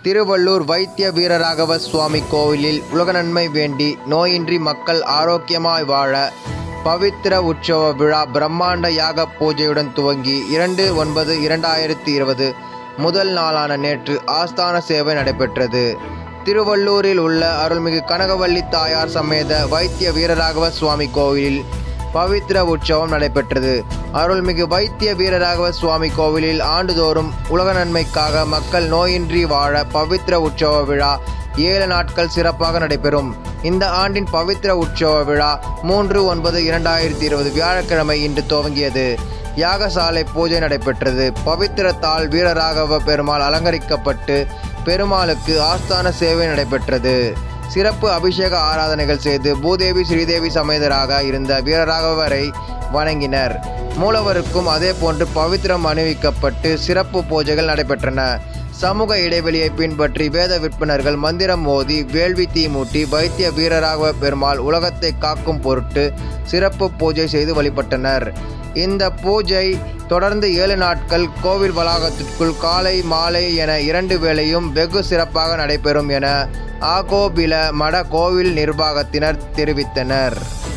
திருவள்ளூர் வைத்திய வீரராகவ சுவாமி கோவிலில் உலக நன்மை வேண்டி நோயின்றி மக்கள் ஆரோக்கியமாய் வாழ பவித்திர உற்சவ விழா பிரம்மாண்ட யாக பூஜையுடன் துவங்கி இரண்டு ஒன்பது இரண்டாயிரத்தி இருபது முதல் நாளான நேற்று ஆஸ்தான சேவை நடைபெற்றது திருவள்ளூரில் உள்ள அருள்மிகு கனகவல்லி தாயார் சமேத வைத்திய வீரராகவ சுவாமி கோவிலில் பவித்திர உற்சவம் நடைபெற்றது அருள்மிகு வைத்திய வீரராகவ சுவாமி கோவிலில் ஆண்டுதோறும் உலக நன்மைக்காக மக்கள் நோயின்றி வாழ பவித்திர உற்சவ விழா ஏழு நாட்கள் சிறப்பாக நடைபெறும் இந்த ஆண்டின் பவித்திர உற்சவ விழா மூன்று ஒன்பது இரண்டாயிரத்தி இருபது வியாழக்கிழமை இன்று துவங்கியது யாகசாலை பூஜை நடைபெற்றது பவித்திரத்தால் வீரராகவ பெருமாள் அலங்கரிக்கப்பட்டு பெருமாளுக்கு ஆஸ்தான சேவை நடைபெற்றது சிறப்பு அபிஷேக ஆராதனைகள் செய்து பூதேவி ஸ்ரீதேவி சமேதராக இருந்த வீரராகவரை வணங்கினர் மூலவருக்கும் அதே போன்று பவித்திரம் அணிவிக்கப்பட்டு சிறப்பு பூஜைகள் நடைபெற்றன சமூக இடைவெளியை பின்பற்றி வேத விற்பனர்கள் மந்திரம் மோதி வேள்வி தீமூட்டி வைத்திய வீரராகவ பெருமாள் உலகத்தை காக்கும் பொருட்டு சிறப்பு பூஜை செய்து வழிபட்டனர் இந்த பூஜை தொடர்ந்து ஏழு நாட்கள் கோவில் வளாகத்திற்குள் காலை மாலை என இரண்டு வேளையும் வெகு சிறப்பாக நடைபெறும் என ஆகோபில மட கோவில் நிர்வாகத்தினர் தெரிவித்தனர்